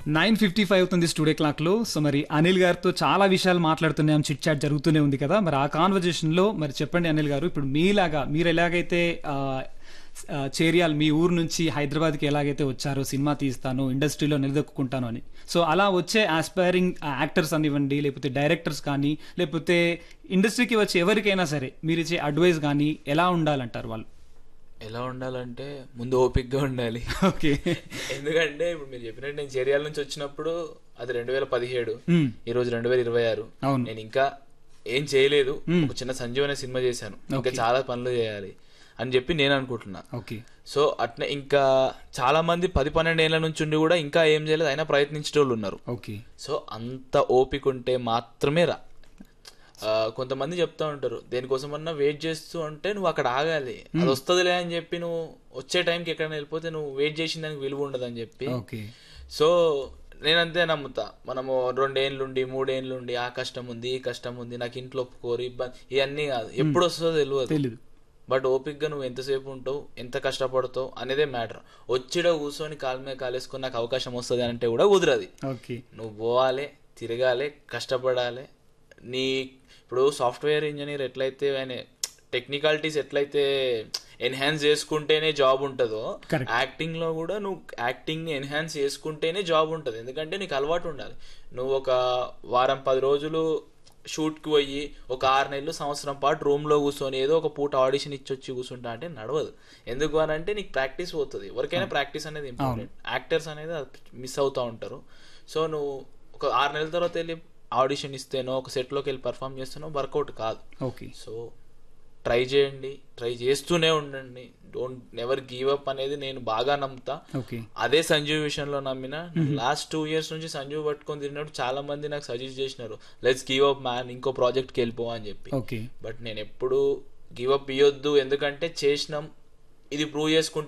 Nine fifty five అవుతుంది studio క్లాక్లో so మరి అనిల్ గారితో చాలా విషయాలు మాట్లాడుతున్నాం చిట్ చాట్ జరుగుతూనే ఉంది కదా మరి ఆ కాన్వర్జేషన్లో మరి చెప్పండి అనిల్ గారు ఇప్పుడు మీలాగా మీరు ఎలాగైతే ఆ, ఆ, చేరియాల్ మీ ఊరు నుంచి హైదరాబాద్కి ఎలాగైతే వచ్చారో సినిమా తీస్తాను ఇండస్ట్రీలో నిలదొక్కుంటాను అని సో అలా వచ్చే ఆస్పైరింగ్ యాక్టర్స్ అనివ్వండి లేకపోతే డైరెక్టర్స్ కానీ లేకపోతే ఇండస్ట్రీకి వచ్చే ఎవరికైనా సరే మీరు ఇచ్చే అడ్వైస్ కానీ ఎలా ఉండాలంటారు వాళ్ళు ఎలా ఉండాలంటే ముందు ఓపిక్గా ఉండాలి ఓకే ఎందుకంటే ఇప్పుడు మీరు చెప్పినట్టు నేను చేరియాల నుంచి వచ్చినప్పుడు అది రెండు వేల పదిహేడు మ్మ్. ఈ రోజు రెండు వేల ఇరవై ఆరు అవును. నేను ఇంకా ఏం చేయలేదు మ్మ్. ఒక చిన్న సంజీవ్ అనే సినిమా చేశాను ఇంకా ఓకే. చాలా పనులు చేయాలి అని చెప్పి నేను అనుకుంటున్నా ఓకే సో అట్నే ఇంకా చాలా మంది పది పన్నెండు ఏళ్ళ నుంచి ఉండి కూడా ఇంకా ఏం చేయలేదు అయినా ప్రయత్నించేటోళ్ళు ఉన్నారు ఓకే సో అంత ఓపిక ఉంటే మాత్రమే రా ఆ, కొంతమంది చెప్తా ఉంటారు దేనికోసమన్నా వెయిట్ చేస్తూ ఉంటే నువ్వు అక్కడ ఆగాలి అది వస్తుందిలే అని చెప్పి నువ్వు వచ్చే టైంకి ఎక్కడైనా వెళ్ళిపోతే నువ్వు వెయిట్ చేసిన దానికి విలువ ఉండదు అని చెప్పి ఓకే సో నేనంతే నమ్ముతా మనము రెండేళ్ళుండి మూడేళ్ళుండి ఆ కష్టం ఉంది ఈ కష్టం ఉంది నాకు ఇంట్లో ఒప్పుకోరు ఇబ్బంది ఇవన్నీ కాదు ఎప్పుడు వస్తుందో తెలియదు తెలీదు బట్ ఓపిక్గా నువ్వు ఎంతసేపు ఉంటావు ఎంత కష్టపడతావు అనేదే మ్యాటర్ వచ్చిడ కూర్చొని కాలు మీద కాలేసుకొని నాకు అవకాశం వస్తుంది అంటే కూడా కుదరది ఓకే నువ్వు పోవాలి తిరగాలి కష్టపడాలి నీ ఇప్పుడు సాఫ్ట్వేర్ ఇంజనీర్ ఎట్లయితే ఆయన టెక్నికాలిటీస్ ఎట్లయితే ఎన్హాన్స్ చేసుకుంటేనే జాబ్ ఉంటుందో Correct. యాక్టింగ్ లో కూడా నువ్వు యాక్టింగ్ ని ఎన్హాన్స్ చేసుకుంటేనే జాబ్ ఉంటుంది ఎందుకంటే నీకు అలవాటు ఉండాలి నువ్వు ఒక వారం పది రోజులు షూట్ కి పోయి ఒక ఆరు నెలలు సంవత్సరం పాటు రూమ్ లో కూర్చొని ఏదో ఒక పూట ఆడిషన్ ఇచ్చి వచ్చి కూర్చుంటా అంటే నడవదు ఎందుకు అని అంటే నీకు ప్రాక్టీస్ పోతుంది ఎవరికైనా ప్రాక్టీస్ అనేది ఇంపార్టెంట్ యాక్టర్స్ అనేది మిస్ అవుతూ ఉంటారు సో నువ్వు ఒక ఆరు నెలల తర్వాత వెళ్ళి ఆడిషన్ ఇస్తేనో ఒక సెట్లోకి వెళ్ళి పర్ఫామ్ చేస్తేనో వర్కౌట్ కాదు ఓకే సో ట్రై చేయండి ట్రై చేస్తూనే ఉండండి డోంట్ నెవర్ గివ్ అప్ అనేది నేను బాగా నమ్ముతా ఓకే అదే సంజీవ్ విషయంలో నమ్మిన లాస్ట్ టూ ఇయర్స్ నుంచి సంజీవ్ పట్టుకొని తిరిగినప్పుడు చాలా మంది నాకు సజెస్ట్ చేసినారు లెట్స్ గివ్ అప్ మ్యాన్ ఇంకో ప్రాజెక్ట్కి వెళ్ళిపో అని చెప్పి ఓకే బట్ నేను ఎప్పుడు గివ్ అప్ ఇవ్వద్దు ఎందుకంటే చేసినాం ఇది ప్రూవ్ చేసుకుంటే